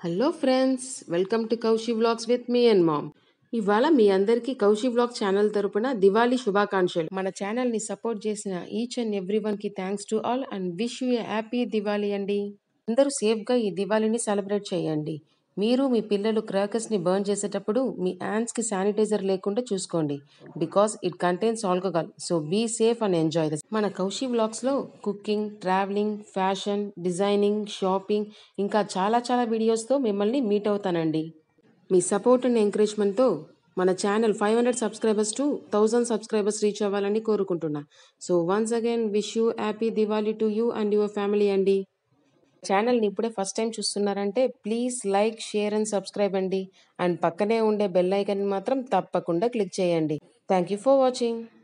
hello friends welcome to Koushi vlogs with me and mom ఇవాళ మీ అందరికీ కౌశి వ్లాగ్ ఛానల్ తరపున దివాళీ శుభాకాంక్షలు మన ఛానల్ ని సపోర్ట్ చేసిన ఈచ్ అండ్ ఎవ్రీ వన్ కి thanks to all and wish you happy Diwali అండి అందరూ సేఫ్ గా ఈ దివాళీని సెలబ్రేట్ చేయండి మీరు మీ పిల్లలు క్రాకర్స్ ని బర్న్ చేసేటప్పుడు మీ హ్యాండ్స్ కి శానిటైజర్ లేకుండా చూసుకోండి because it contains alcohol so be safe and enjoy this మన కౌశి వ్లాగ్స్ లో cooking travelling fashion designing shopping ఇంకా చాలా చాలా వీడియోస్తో మిమ్మల్ని మీట్ అవుతానండి మీ సపోర్ట్ అండ్ ఎంకరేజ్మెంట్తో మన channel five hundred subscribers to thousand subscribers reach అవ్వాలని కోరుకుంటున్నా so once again wish you happy Diwali to you and your family అండి ఛానల్ని ఇప్పుడే ఫస్ట్ టైం చూస్తున్నారంటే please like share and subscribe అండి అండ్ పక్కనే ఉండే బెల్ ఐకన్ మాత్రం తప్పకుండా క్లిక్ చేయండి థ్యాంక్ యూ ఫర్ వాచింగ్